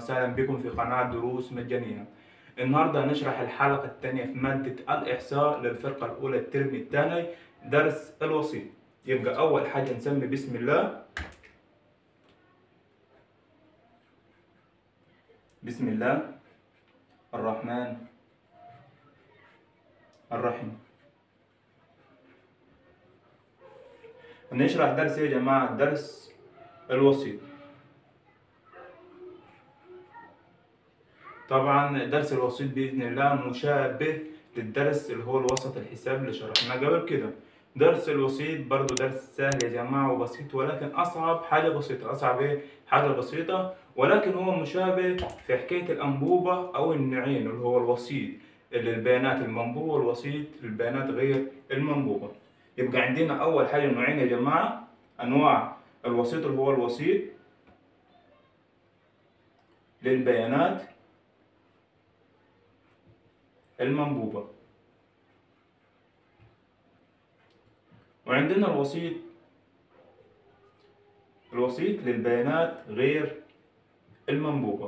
وسهلا بكم في قناة دروس مجانية النهاردة هنشرح الحلقة الثانية في مادة الإحصاء للفرقة الأولى الترم الثاني درس الوسيط يبقى أول حاجة نسمي بسم الله بسم الله الرحمن الرحيم هنشرح درس ايه يا جماعة درس الوسيط طبعا درس الوسيط بإذن الله مشابه للدرس اللي هو الوسط الحساب اللي شرحناه قبل كده درس الوسيط برضو درس سهل يا جماعة وبسيط ولكن أصعب حاجة بسيطة أصعب إيه؟ حاجة بسيطة ولكن هو مشابه في حكاية الأنبوبة أو النوعين اللي هو الوسيط اللي البيانات المنبوبة والوسيط للبيانات غير المنبوبة يبقى عندنا أول حاجة نوعين يا جماعة أنواع الوسيط اللي هو الوسيط للبيانات المنبوبة وعندنا الوسيط الوسيط للبيانات غير المنبوبة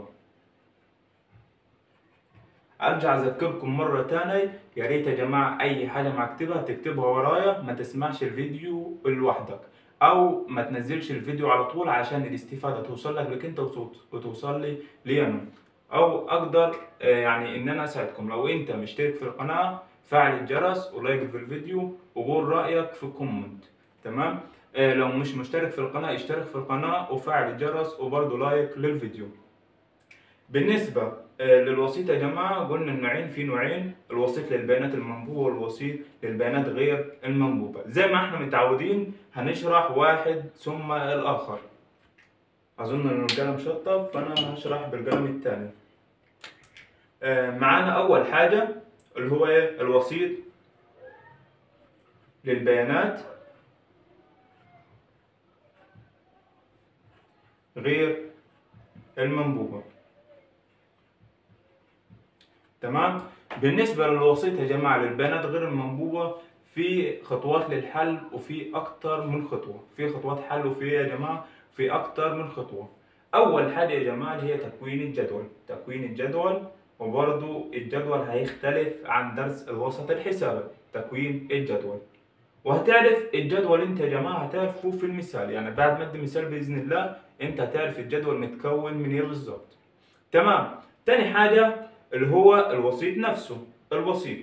ارجع اذكركم مرة تانية يا ريت يا جماعة اي حاجة ما اكتبها تكتبها ورايا ما تسمعش الفيديو لوحدك او ما تنزلش الفيديو على طول عشان الاستفادة توصل لك لك انت وتوصل لي لي انا او اقدر يعني ان انا اساعدكم لو انت مشترك في القناة فعل الجرس ولايك في الفيديو وقول رايك في الكومنت تمام آه لو مش مشترك في القناة اشترك في القناة وفعل الجرس وبرضه لايك للفيديو بالنسبة آه للوسيط يا جماعة قلنا النوعين في نوعين الوسيط للبيانات المنبوبة والوسيط للبيانات غير المنبوبة زي ما احنا متعودين هنشرح واحد ثم الآخر أظن إن القلم شطب فأنا هشرح بالقلم التاني آه معانا أول حاجة اللي هو ايه الوسيط للبيانات غير المنبوبة تمام بالنسبة للوسيط يا جماعة للبيانات غير المنبوبة في خطوات للحل وفي أكتر من خطوة في خطوات حل وفي يا جماعة في أكتر من خطوة أول حاجة يا جماعة هي تكوين الجدول تكوين الجدول وبرضو الجدول هيختلف عن درس الوسط الحسابي تكوين الجدول وهتعرف الجدول انت يا جماعه هتعرفه في المثال يعني بعد ما ادي مثال باذن الله انت هتعرف الجدول متكون من ايه بالظبط تمام تاني حاجه اللي هو الوسيط نفسه الوسيط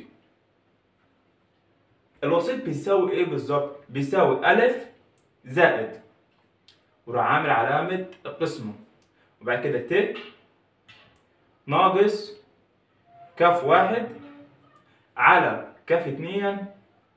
الوسيط بيساوي ايه بالظبط بيساوي الف زائد وراح عامل علامه قسمه وبعد كده ت ناقص كاف واحد على كاف اتنين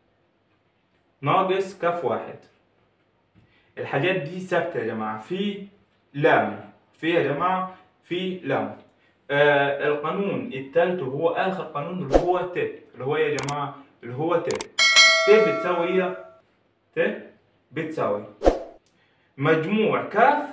ناقص كاف واحد الحاجات دي ثابتة يا جماعة في لام في يا جماعة في لام آه القانون التالت هو آخر قانون اللي هو ت اللي هو يا جماعة اللي هو ت ت بتساوي ايه؟ ت بتساوي مجموع كاف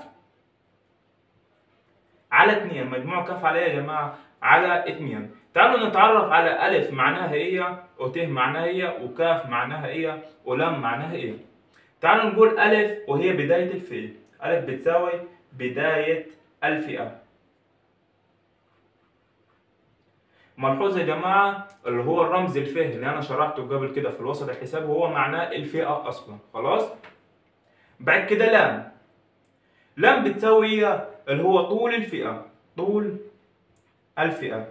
على اتنين مجموع كاف على ايه يا جماعة؟ على اتنين تعالوا نتعرف على ألف معناها ايه وت معناها ايه وكاف معناها ايه ولام معناها ايه تعالوا نقول ألف وهي بداية الفئة ألف بتساوي بداية الفئة ملحوظ يا جماعة اللي هو الرمز الفئة اللي أنا شرحته قبل كده في الوسط الحسابي هو معناه الفئة أصلا خلاص بعد كده لام لام بتساوي ايه اللي هو طول الفئة طول الفئة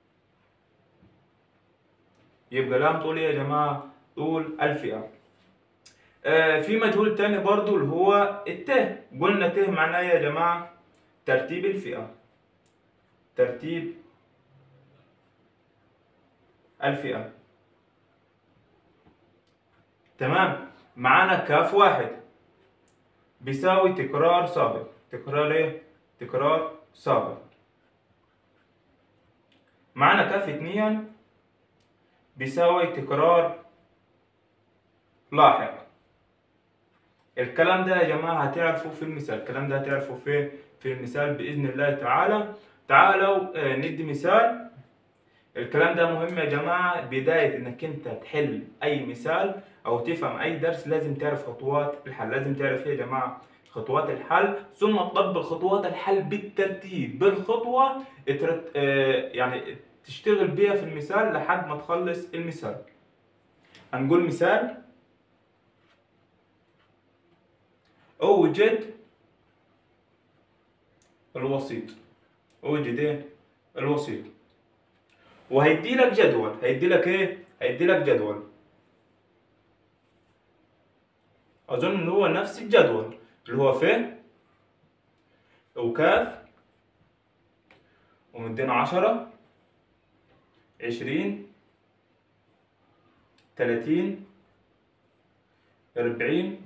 يبقى لام طول ايه يا جماعة طول الفئة آه في مجهول تاني برضو اللي هو الت قلنا ت معناه يا جماعة ترتيب الفئة ترتيب الفئة تمام معانا كاف واحد بيساوي تكرار سابق تكرار ايه تكرار سابق معانا كاف اتنين بيساوي تكرار لاحق الكلام ده يا جماعة هتعرفوا في المثال الكلام ده هتعرفوا في في المثال بإذن الله تعالى تعالوا آه ندي مثال الكلام ده مهم يا جماعة بداية انك انت تحل اي مثال او تفهم اي درس لازم تعرف خطوات الحل لازم تعرف ايه يا جماعة خطوات الحل ثم تطبق خطوات الحل بالترتيب بالخطوة اترت... آه، يعني تشتغل بيها في المثال لحد ما تخلص المثال هنقول مثال اوجد الوسيط اوجد ايه الوسيط وهيدي لك جدول هيدي لك ايه هيدي لك جدول اظن ان هو نفس الجدول اللي هو ف وكاف ومدينا عشرة عشرين تلاتين أربعين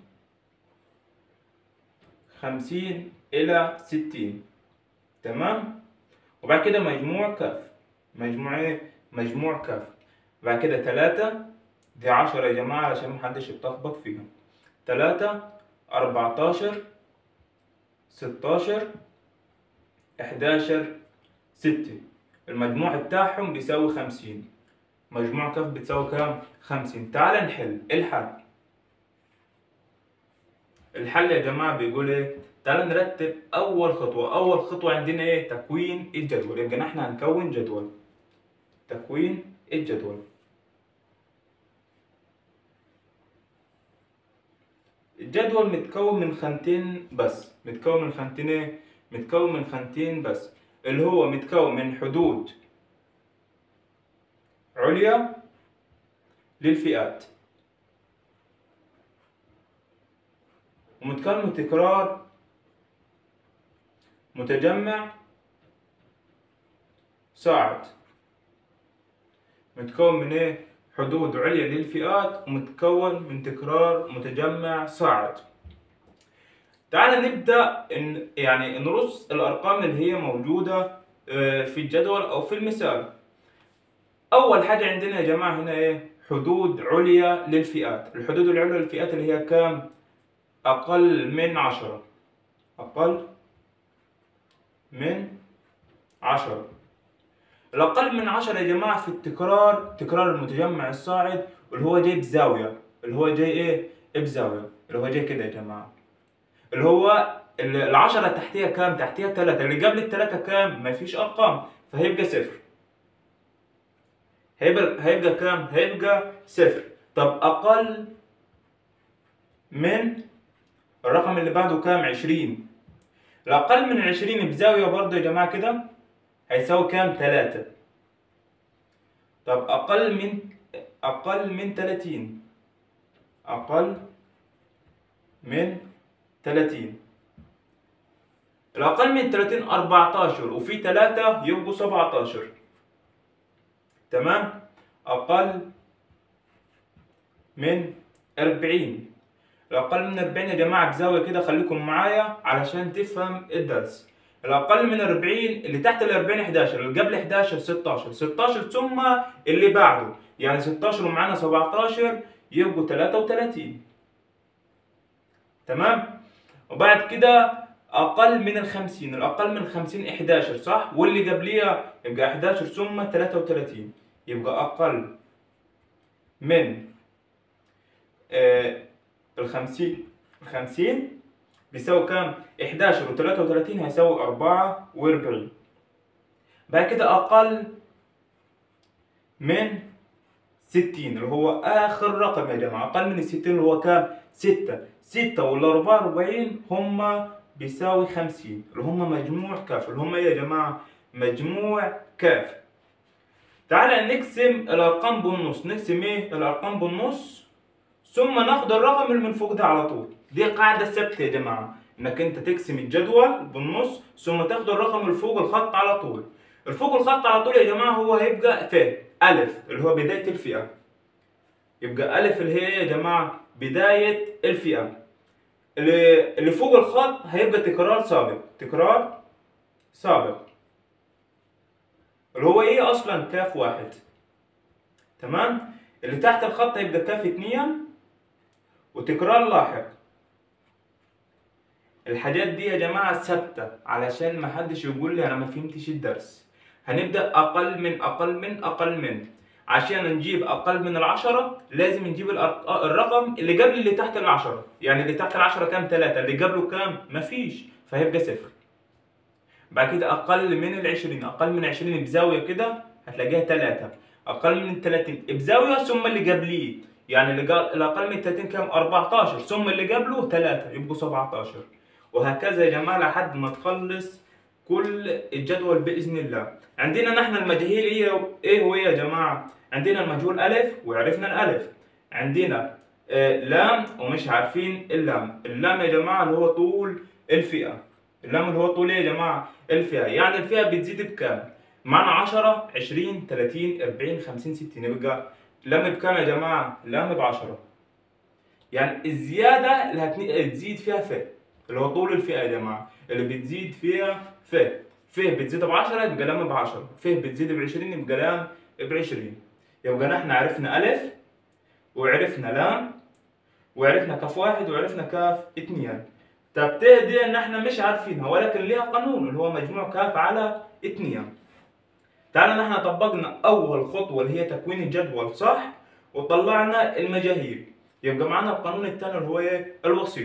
خمسين إلى ستين تمام وبعد كده مجموع كاف مجموع ايه مجموع كاف بعد كده تلاتة دي عشرة يا جماعة عشان محدش يتلخبط فيها تلاتة أربعتاشر ستاشر إحداشر ستة المجموع بتاعهم بيساوي خمسين مجموع كاف بتساوي كام؟ خمسين تعال نحل الحل الحل يا جماعة بيقول ايه؟ تعال نرتب أول خطوة أول خطوة عندنا ايه؟ تكوين الجدول يبقى نحن هنكون جدول تكوين الجدول الجدول متكون من خانتين بس متكون من خانتين ايه؟ متكون من خانتين بس اللي هو متكون من حدود عليا للفئات ومتكون من تكرار متجمع صاعد متكون من ايه حدود عليا للفئات ومتكون من تكرار متجمع صاعد تعال نبدأ إن يعني نرص الأرقام اللي هي موجودة آه، في الجدول أو في المثال أول حاجة عندنا يا جماعة هنا إيه حدود عليا للفئات الحدود العليا للفئات اللي هي كام أقل من عشرة أقل من عشرة الأقل من عشرة يا جماعة في التكرار تكرار المتجمع الصاعد واللي هو جاي بزاوية اللي هو جاي إيه بزاوية اللي هو جاي كده يا جماعة اللي هو ال- العشرة تحتيها كام؟ تحتيها تلاتة اللي قبل التلاتة كام؟ ما فيش أرقام فهيبقى صفر هيبقى هيبقى كام؟ هيبقى صفر طب أقل من الرقم اللي بعده كام؟ عشرين الأقل من عشرين بزاوية برضه يا جماعة كده هيساوي كام؟ تلاتة طب أقل من أقل من تلاتين أقل من 30 الأقل من 30 14 وفي 3 يبقوا 17 تمام أقل من 40 الأقل من 40 يا جماعة بزاوية كده خليكم معايا علشان تفهم الدرس الأقل من 40 اللي تحت ال 40 11 اللي قبل 11 16 16 ثم اللي بعده يعني 16 ومعانا 17 يبقوا 33 تمام وبعد كده اقل من الخمسين الاقل من خمسين 11 صح واللي قبليها يبقى 11 ثم 33 يبقى اقل من آه الخمسين الخمسين بيساوي كام 11 و33 هيساوي 44 بعد كده اقل من 60 اللي هو اخر رقم يا جماعه اقل من ال 60 اللي هو كام 6 6 ولا 44 هم بيساوي 50 اللي هم مجموع كاف اللي هم ايه يا جماعه مجموع كاف تعال نقسم الارقام بالنص نقسم ايه الارقام بالنص ثم ناخد الرقم اللي من فوق ده على طول دي قاعده ثابته يا جماعه انك انت تقسم الجدول بالنص ثم تاخد الرقم اللي فوق الخط على طول الفوق الخط على طول يا جماعه هو هيبقى ف الف اللي هو بدايه الفئه يبقى الف اللي هي ايه يا جماعه بدايه الفئه اللي اللي فوق الخط هيبقى تكرار سابق تكرار سابق اللي هو ايه اصلا كاف واحد تمام اللي تحت الخط هيبقى كاف اتنين وتكرار لاحق الحاجات دي يا جماعة ثابتة علشان ما حدش يقول لي انا ما فهمتش الدرس هنبدأ اقل من اقل من اقل من عشان نجيب اقل من العشرة لازم نجيب الأرق- الرقم اللي قبل اللي تحت العشرة يعني اللي تحت العشرة كام ثلاثة اللي قبله كام مفيش فهيبقى صفر بعد كده اقل من العشرين اقل من عشرين بزاوية كده هتلاقيها ثلاثة اقل من 30 بزاوية ثم اللي قبليه يعني اللي قال الاقل من 30 كام 14 ثم اللي قبله 3 يبقوا 17 وهكذا يا جماعة لحد ما تخلص كل الجدول باذن الله عندنا نحن المجاهيل هي ايه هو يا جماعه عندنا المجهول الف وعرفنا الالف عندنا آه لام ومش عارفين اللام اللام يا جماعه اللي هو طول الفئه اللام اللي هو طول ايه يا جماعه الفئه يعني الفئه بتزيد بكام معنا 10 20 30 40 50 60 يبقى لام بكام يا جماعه لام ب 10 يعني الزياده اللي هتني- هتزيد فيها ف اللي هو طول الفئه يا جماعه اللي بتزيد فيها ف ف بتزيد ب 10 يبقى لام ب 10 ف بتزيد ب 20 يبقى لام ب 20 يبقى نحن عرفنا الف وعرفنا لام وعرفنا كاف واحد وعرفنا كاف اثنين طب ت دي ان احنا مش عارفينها ولكن ليها قانون اللي هو مجموع كاف على اثنين تعالى نحن طبقنا اول خطوه اللي هي تكوين الجدول صح وطلعنا المجاهيل يبقى معنا القانون الثاني اللي هو ايه الوسيط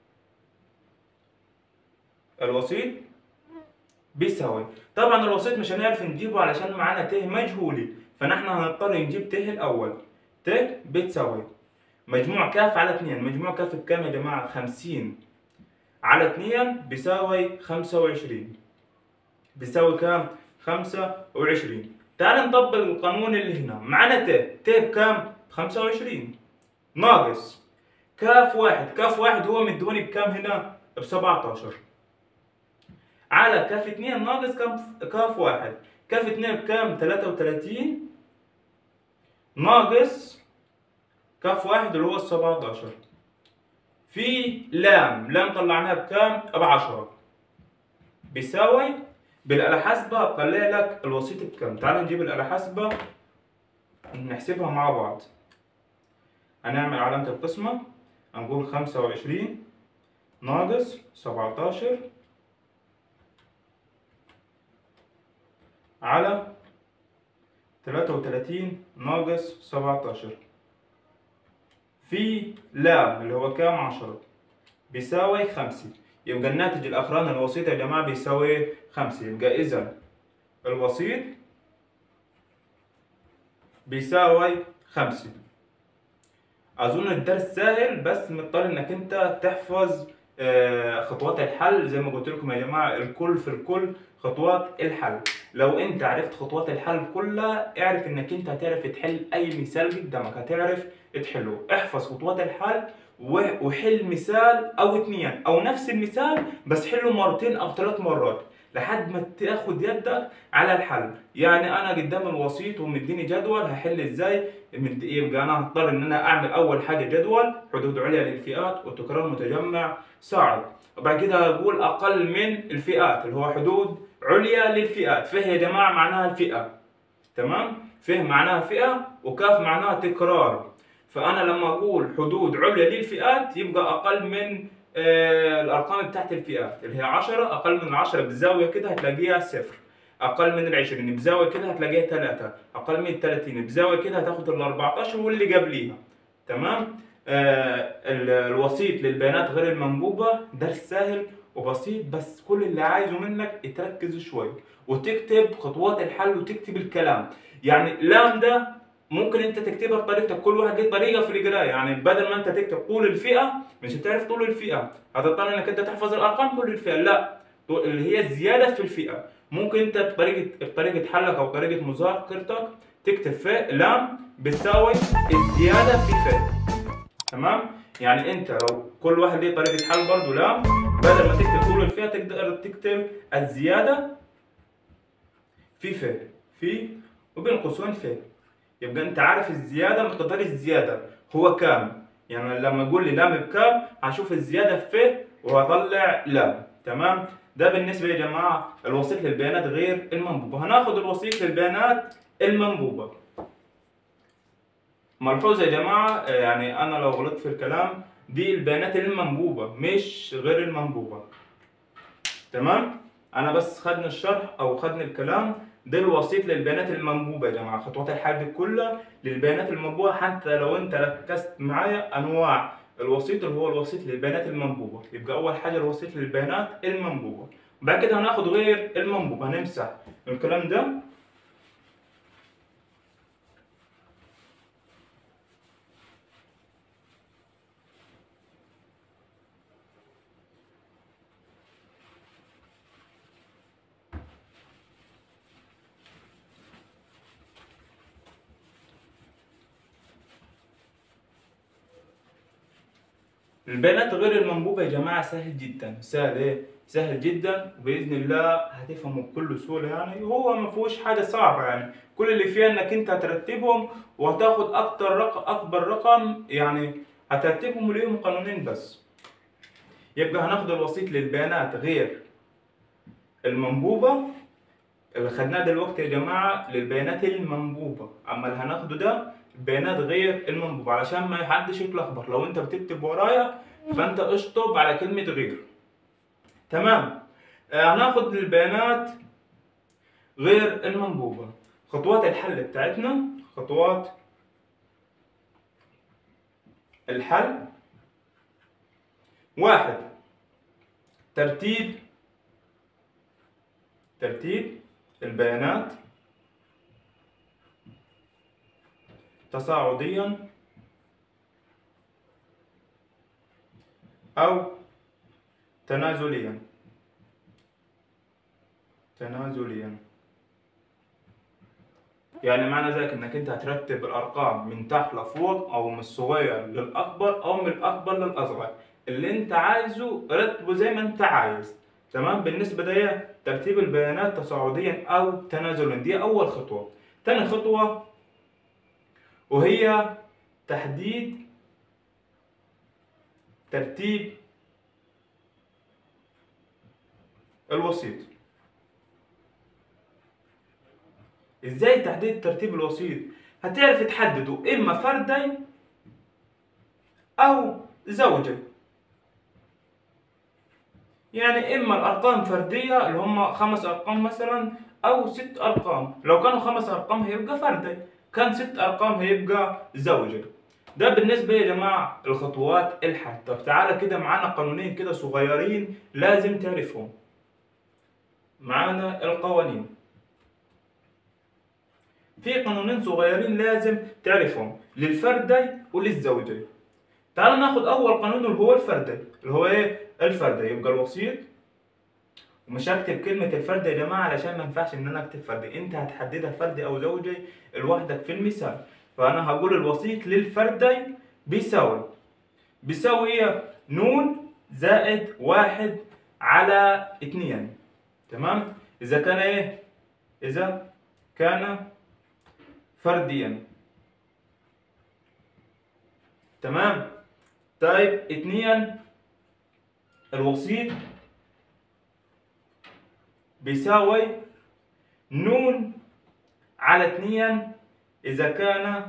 الوسيط بيساوي طبعا الوسيط مش هنعرف نجيبه علشان معانا ت مجهولي فنحن هنضطر نجيب ت الاول ت بتساوي مجموع كاف على 2 مجموع كاف بكام يا جماعه 50 على 2 بيساوي 25 بيساوي كام 25 تعال نطبق القانون اللي هنا معانا ت ت بكام 25 ناقص كاف واحد كاف واحد هو مدوني بكام هنا ب 17 على كاف 2 ناقص كاف كاف واحد كاف 2 بكام 33 ناقص كاف واحد اللي هو ال 17 في لام لام طلعناها بكام ب 10 بيساوي بالآلة حاسبة طلع لك الوسيط بكام تعال نجيب الآلة حاسبة نحسبها مع بعض هنعمل علامة القسمة هنقول خمسة وعشرين ناقص سبعتاشر على تلاتة وتلاتين ناقص سبعتاشر في لام اللي هو كام عشرة بيساوي خمسة يبقى الناتج الأخراني الوسيط يا جماعة بيساوي خمسة يبقى إذا الوسيط بيساوي خمسة أظن الدرس سهل بس مضطر إنك أنت تحفظ آه، خطوات الحل زي ما قلت لكم يا جماعة الكل في الكل خطوات الحل لو أنت عرفت خطوات الحل كلها اعرف إنك أنت هتعرف تحل أي مثال قدامك هتعرف تحله احفظ خطوات الحل و- وحل مثال أو اتنين أو نفس المثال بس حله مرتين أو ثلاث مرات لحد ما تاخد يدك على الحل يعني انا قدام الوسيط ومديني جدول هحل ازاي مد- يبقى انا هضطر ان انا اعمل اول حاجه جدول حدود عليا للفئات وتكرار متجمع صاعد وبعد كده هقول اقل من الفئات اللي هو حدود عليا للفئات فه يا جماعه معناها الفئه تمام فه معناها فئه وكاف معناها تكرار فانا لما اقول حدود عليا للفئات يبقى اقل من آه، الارقام بتاعت الفئات اللي هي 10 اقل من 10 بالزاويه كده هتلاقيها صفر اقل من ال 20 بزاويه كده هتلاقيها 3 اقل من ال 30 بزاويه كده هتاخد ال 14 واللي قبليها تمام آه ال- الوسيط للبيانات غير المنبوبه درس سهل وبسيط بس كل اللي عايزه منك تركز شوي وتكتب خطوات الحل وتكتب الكلام يعني لام ده ممكن انت تكتبها بطريقتك كل واحد ليه طريقه في القرايه يعني بدل ما انت تكتب طول الفئه مش هتعرف طول الفئه هتضطر انك انت تحفظ الارقام طول الفئه لا طول- اللي هي الزياده في الفئه ممكن انت بطريقه بطريقه حلك او طريقه مذاكرتك تكتب فاء لام بتساوي الزياده في فاء تمام يعني انت لو كل واحد ليه طريقه حل برضه لام بدل ما تكتب طول الفئه تقدر تكتب الزياده في فاء في وبين قوسين فاء يبقى انت عارف الزياده مقدار الزياده هو كام يعني لما يقول لي لام بكام هشوف الزياده في ف وهطلع لام تمام ده بالنسبه يا جماعه الوسيط للبيانات غير المنبوبه هناخد الوسيط للبيانات المنبوبه ملحوظه يا جماعه آه، يعني انا لو غلطت في الكلام دي البيانات المنبوبه مش غير المنبوبه تمام انا بس خدنا الشرح او خدنا الكلام ده الوسيط للبيانات المنبوبة يا جماعة خطوات الحل دي كلها للبيانات المنبوبة حتى لو انت ركزت معايا انواع الوسيط اللي هو الوسيط للبيانات المنبوبة يبقى اول حاجة الوسيط للبيانات المنبوبة بعد كده هناخد غير المنبوبة هنمسح الكلام ده البيانات غير المنبوبة يا جماعة سهل جدا سهل ايه؟ سهل جدا وبإذن الله هتفهمه بكل سهولة يعني هو ما فيهوش حاجة صعبة يعني كل اللي فيها انك انت هترتبهم وهتاخد اكتر رقم اكبر رقم يعني هترتبهم وليهم قانونين بس يبقى هناخد الوسيط للبيانات غير المنبوبة اللي خدناه دلوقتي يا جماعة للبيانات المنبوبة أما اللي هناخده ده بيانات غير المنبوبة علشان ما حدش يتلخبط لو أنت بتكتب ورايا فأنت اشطب على كلمة غير تمام آه، هناخد البيانات غير المنبوبة خطوات الحل بتاعتنا خطوات الحل واحد ترتيب ترتيب البيانات تصاعديا أو تنازليا تنازليا يعني معنى ذلك انك انت هترتب الارقام من تحت لفوق او من الصغير للاكبر او من الاكبر للاصغر اللي انت عايزه رتبه زي ما انت عايز تمام بالنسبه ده ترتيب البيانات تصاعديا او تنازليا دي اول خطوه تاني خطوه وهي تحديد ترتيب الوسيط ازاي تحديد ترتيب الوسيط هتعرف تحدده اما فردي او زوجي يعني اما الارقام فرديه اللي هم خمس ارقام مثلا او ست ارقام لو كانوا خمس ارقام هيبقى فردي كان ست ارقام هيبقى زوجي ده بالنسبه يا جماعه الخطوات الحل طب تعالى كده معانا قانونين كده صغيرين لازم تعرفهم معانا القوانين في قانونين صغيرين لازم تعرفهم للفردي وللزوجي تعال ناخد اول قانون اللي هو الفردي اللي هو ايه الفردي يبقى الوسيط ومش هكتب كلمة الفردي يا جماعة علشان ما ينفعش ان انا اكتب فردي انت هتحددها فردي او زوجي لوحدك في المثال فانا هقول الوسيط للفردي بيساوي بيساوي ايه نون زائد واحد على اتنين تمام اذا كان ايه اذا كان فرديا تمام طيب اتنين الوسيط بيساوي نون على اتنين إذا كان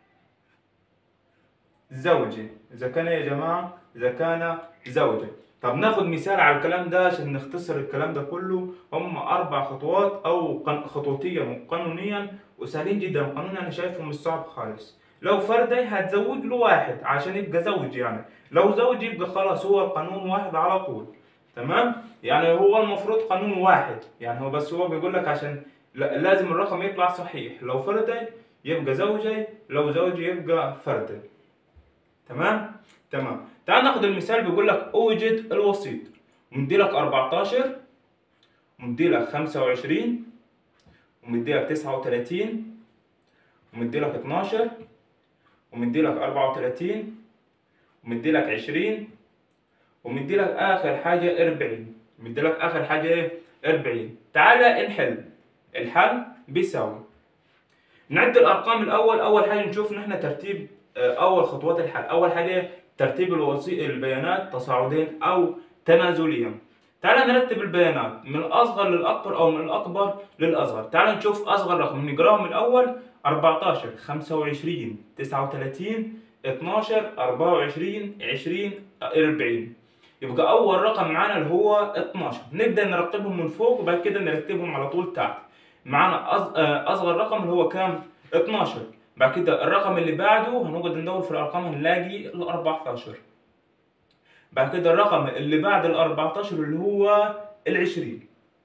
زوجي إذا كان يا جماعة إذا كان زوجي طب ناخد مثال على الكلام ده عشان نختصر الكلام ده كله هم أربع خطوات أو قن- خطوتيا وقانونيا وسهلين جدا القانون أنا شايفه مش صعب خالص لو فردي هتزود له واحد عشان يبقى زوج يعني لو زوج يبقى خلاص هو القانون واحد على طول تمام يعني هو المفروض قانون واحد يعني هو بس هو بيقول لك عشان لا- لازم الرقم يطلع صحيح لو فردي يبقى زوجي لو زوجي يبقى فردي تمام تمام تعال ناخد المثال بيقول لك اوجد الوسيط مدي لك 14 ومدي لك 25 ومدي لك 39 ومدي لك 12 ومدي لك 34 ومدي لك 20 ومدي لك اخر حاجه 40 مدي لك اخر حاجه ايه 40 تعالى نحل الحل بيساوي نعد الارقام الاول اول حاجه نشوف نحن ترتيب آه، اول خطوات الحل اول حاجه إيه؟ ترتيب الوسيط البيانات تصاعديا او تنازليا تعال نرتب البيانات من الاصغر للاكبر او من الاكبر للاصغر تعال نشوف اصغر رقم نقراهم الاول 14 25 39 12 24 20 40 يبقى اول رقم معانا اللي هو 12 نبدا نرتبهم من فوق وبعد كده نرتبهم على طول تحت معانا أص- آه، اصغر رقم اللي هو كام 12 بعد كده الرقم اللي بعده هنقعد ندور في الارقام هنلاقي ال 14 بعد كده الرقم اللي بعد ال 14 اللي هو ال 20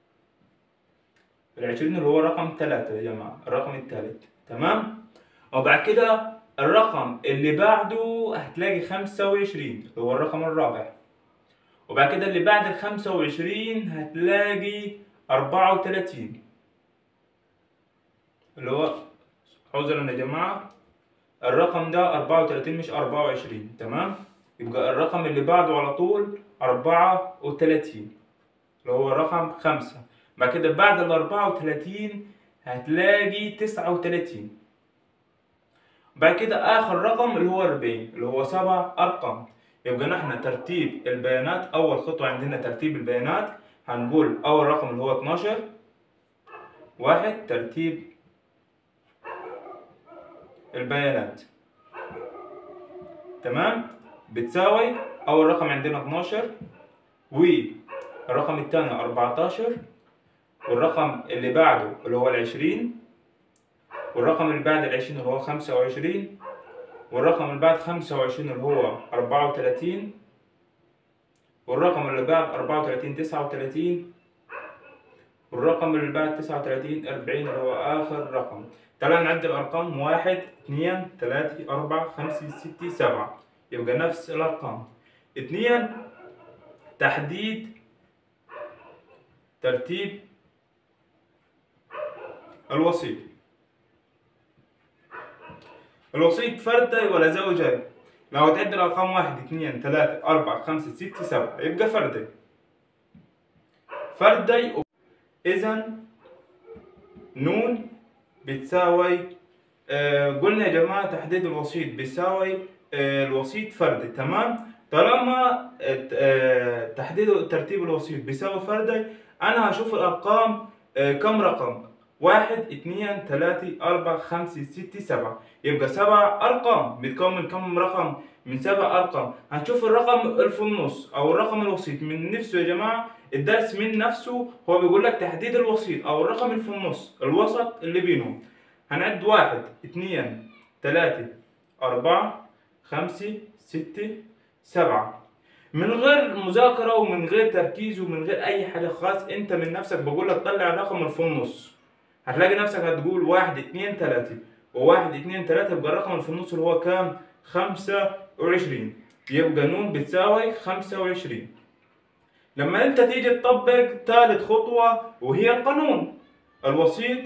ال 20 اللي هو رقم 3 يا جماعه الرقم الثالث تمام وبعد كده الرقم اللي بعده هتلاقي 25 اللي هو الرقم الرابع وبعد كده اللي بعد ال 25 هتلاقي 34 اللي هو عذرا يا جماعة الرقم ده 34 مش 24 تمام يبقى الرقم اللي بعده على طول 34 اللي هو رقم خمسة بعد كده بعد ال 34 هتلاقي 39 بعد كده آخر رقم اللي هو 40 اللي هو سبع أرقام يبقى نحن ترتيب البيانات أول خطوة عندنا ترتيب البيانات هنقول أول رقم اللي هو 12 واحد ترتيب البيانات تمام بتساوي أول رقم عندنا 12 والرقم الثاني 14 والرقم اللي بعده اللي هو العشرين والرقم اللي بعد العشرين اللي هو خمسة وعشرين والرقم اللي بعد خمسة وعشرين اللي هو أربعة وتلاتين والرقم اللي بعد أربعة وتلاتين تسعة وتلاتين والرقم اللي بعد تسعة وتلاتين أربعين اللي هو آخر رقم تعالى نعد الأرقام واحد اثنين ثلاثة أربعة خمسة ستة سبعة يبقى نفس الأرقام اثنين تحديد ترتيب الوسيط الوسيط فردي ولا زوجي لو تعد الأرقام واحد اثنين ثلاثة أربعة خمسة ستة سبعة يبقى فردي فردي إذا نون بتساوي آه قلنا يا جماعة تحديد الوسيط بيساوي آه الوسيط فردي تمام طالما آه آه، تحديد ترتيب الوسيط بيساوي فردي أنا هشوف الأرقام آه كم رقم واحد اثنين ثلاثة أربعة خمسة ستة سبعة يبقى سبع أرقام بتكون من كم رقم؟ من سبع أرقام هنشوف الرقم اللي في النص أو الرقم الوسيط من نفسه يا جماعة الدرس من نفسه هو بيقول لك تحديد الوسيط أو الرقم اللي في النص الوسط اللي بينهم هنعد واحد اثنين ثلاثة أربعة خمسة ستة سبعة من غير مذاكرة ومن غير تركيز ومن غير أي حاجة خاص أنت من نفسك بقول لك طلع الرقم اللي في النص هتلاقي نفسك هتقول واحد اتنين تلاتة وواحد اتنين تلاتة يبقى الرقم اللي في النص اللي هو كام؟ خمسة وعشرين يبقى نون بتساوي خمسة وعشرين لما انت تيجي تطبق تالت خطوة وهي القانون الوسيط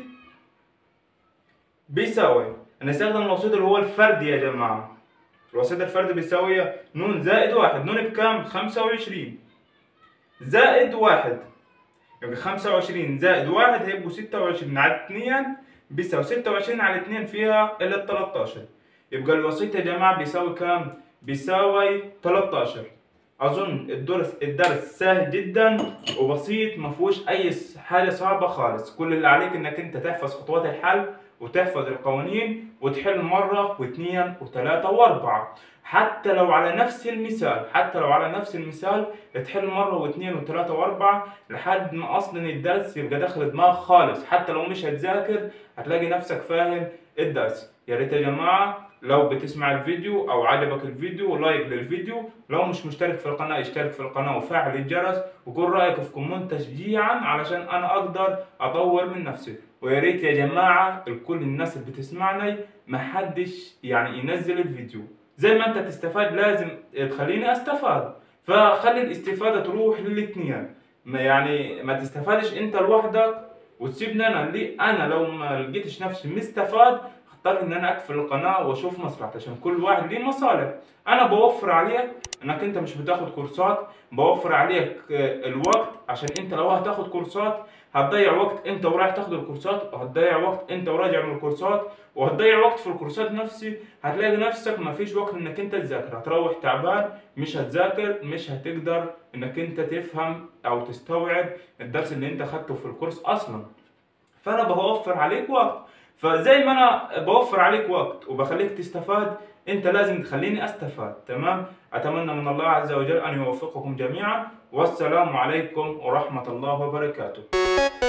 بيساوي نستخدم الوسيط اللي هو الفردي يا جماعة الوسيط الفردي بيساوي نون زائد واحد نون بكام؟ خمسة وعشرين زائد واحد يبقى 25 زائد واحد هيبقوا 26 على 2 بيساوي 26 على 2 فيها إلا 13 يبقى الوسيط يا جماعة بيساوي كام؟ بيساوي 13 أظن الدرس الدرس سهل جدا وبسيط ما فيهوش أي س- حاجة صعبة خالص كل اللي عليك إنك أنت تحفظ خطوات الحل وتحفظ القوانين وتحل مرة واثنين وثلاثة وأربعة حتى لو على نفس المثال حتى لو على نفس المثال تحل مرة واثنين وثلاثة وأربعة لحد ما أصلا الدرس يبقى داخل دماغك خالص حتى لو مش هتذاكر هتلاقي نفسك فاهم الدرس يا ريت يا جماعة لو بتسمع الفيديو أو عجبك الفيديو لايك للفيديو لو مش مشترك في القناة اشترك في القناة وفعل الجرس وقول رأيك في كومنت تشجيعا علشان أنا أقدر أطور من نفسي ويا ريت يا جماعة الكل الناس اللي بتسمعني محدش يعني ينزل الفيديو زي ما انت تستفاد لازم تخليني استفاد فخلي الاستفادة تروح للاتنين ما يعني ما تستفادش انت لوحدك وتسيبني انا ليه انا لو ما لقيتش نفسي مستفاد هضطر ان انا اقفل القناة واشوف مصلحتي عشان كل واحد ليه مصالح انا بوفر عليك انك انت مش بتاخد كورسات بوفر عليك آه، الوقت عشان انت لو هتاخد كورسات هتضيع وقت انت ورايح تاخد الكورسات وهتضيع وقت انت وراجع من الكورسات وهتضيع وقت في الكورسات نفسي هتلاقي نفسك مفيش وقت انك انت تذاكر هتروح تعبان مش هتذاكر مش هتقدر انك انت تفهم او تستوعب الدرس اللي انت خدته في الكورس اصلا فانا بوفر عليك وقت فزي ما انا بوفر عليك وقت وبخليك تستفاد انت لازم تخليني استفاد تمام اتمنى من الله عز وجل ان يوفقكم جميعا والسلام عليكم ورحمة الله وبركاته